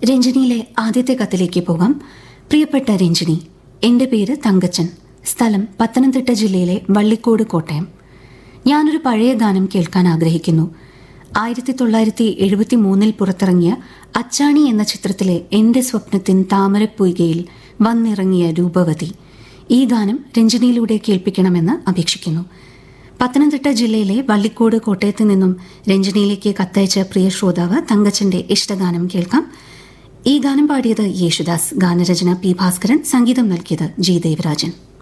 രഞ്ജിനിയിലെ ആദ്യത്തെ കത്തിലേക്ക് പോകാം പ്രിയപ്പെട്ട രഞ്ജിനി എന്റെ പേര് തങ്കച്ചൻ സ്ഥലം പത്തനംതിട്ട ജില്ലയിലെ വള്ളിക്കോട് കോട്ടയം ഞാനൊരു പഴയ ഗാനം കേൾക്കാൻ ആഗ്രഹിക്കുന്നു ആയിരത്തി തൊള്ളായിരത്തി എഴുപത്തി മൂന്നിൽ പുറത്തിറങ്ങിയ അച്ചാണി എന്ന ചിത്രത്തിലെ എന്റെ സ്വപ്നത്തിൻ താമരപ്പൊയ്കയിൽ വന്നിറങ്ങിയ രൂപവതി ഈ ഗാനം രഞ്ജനിയിലൂടെ കേൾപ്പിക്കണമെന്ന് അപേക്ഷിക്കുന്നു പത്തനംതിട്ട ജില്ലയിലെ വള്ളിക്കോട് കോട്ടയത്ത് നിന്നും രഞ്ജനിയിലേക്ക് കത്തയച്ച പ്രിയ ശ്രോതാവ് തങ്കച്ചന്റെ ഇഷ്ടഗാനം കേൾക്കാം ഈ ഗാനം പാടിയത് യേശുദാസ് ഗാനരചന പി ഭാസ്കരൻ സംഗീതം നൽകിയത് ജി ദേവരാജൻ